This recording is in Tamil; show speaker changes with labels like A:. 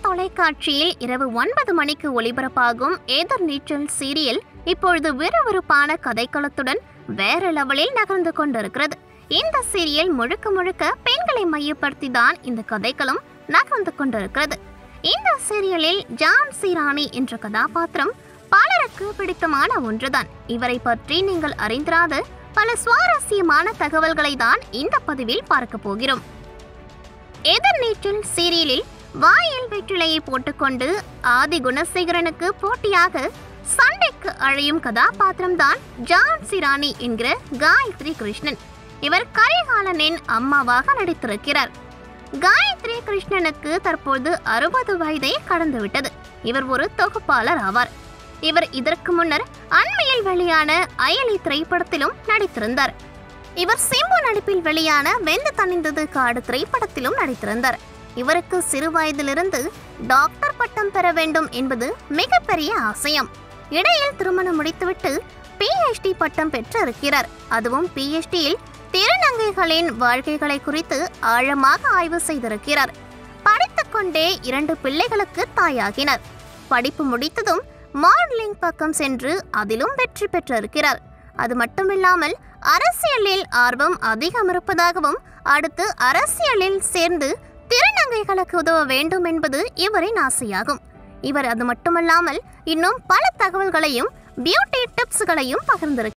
A: தொலைக்காட்சியில் இரவு ஒன்பது மணிக்கு ஒளிபரப்பாகும் எதிர் நீச்சல் சீரியல் இப்பொழுது விறுவிறுப்பான கதைக்களத்துடன் வேற லெவலில் நகர்ந்து கொண்டிருக்கிறது இந்த சீரியல் முழுக்க முழுக்க பெண்களை மையப்படுத்தி தான் இந்த கதைக்களம் நகர்ந்து கொண்டிருக்கிறது இந்த சீரியலில் ஜான் சிராணி என்ற கதாபாத்திரம் பலருக்கு பிடித்தமான ஒன்றுதான் இவரை பற்றி நீங்கள் அறிந்திராத பல சுவாரஸ்யமான தகவல்களை தான் இந்த பதிவில் பார்க்க போகிறோம் எதிர்நீச்சல் சீரியலில் வாயில் வெற்றிலையை போட்டுக்கொண்டு ஆதி குணசேகரனுக்கு போட்டியாக சண்டைக்கு அழையும் கதாபாத்திரம்தான் ஜான் சிராணி என்கிற காயத்ரி கிருஷ்ணன் இவர் கரிகாலனின் அம்மாவாக நடித்திருக்கிறார் காயத்ரி கிருஷ்ணனுக்கு தற்போது அறுபது வயதே கடந்துவிட்டது இவர் ஒரு தொகுப்பாளர் ஆவார் இவர் இதற்கு முன்னர் அண்மையில் வெளியான அயலி திரைப்படத்திலும் நடித்திருந்தார் இவர் சிம்பு நடிப்பில் வெளியான வெந்து தணிந்தது காடு திரைப்படத்திலும் நடித்திருந்தார் இவருக்கு சிறு வயதிலிருந்து டாக்டர் பட்டம் பெற வேண்டும் என்பது மிகப்பெரிய ஆசையம் இடையில் திருமணம் முடித்துவிட்டு பிஹெச்டி பட்டம் பெற்று இருக்கிறார் அதுவும் பிஹெச்டியில் திருநங்கைகளின் வாழ்க்கைகளை குறித்து ஆழமாக ஆய்வு செய்திருக்கிறார் படித்துக்கொண்டே இரண்டு பிள்ளைகளுக்கு தாயாகினார் படிப்பு முடித்ததும் மாடலிங் பக்கம் சென்று அதிலும் வெற்றி பெற்றிருக்கிறார் அது மட்டுமில்லாமல் அரசியலில் ஆர்வம் அதிகம் இருப்பதாகவும் அடுத்து அரசியலில் சேர்ந்து திருநங்கைகளுக்கு உதவ வேண்டும் என்பது இவரின் ஆசையாகும் இவர் அது மட்டுமல்லாமல் இன்னும் பல தகவல்களையும் பியூட்டி டிப்ஸ்களையும் பகிர்ந்திருக்கிறார்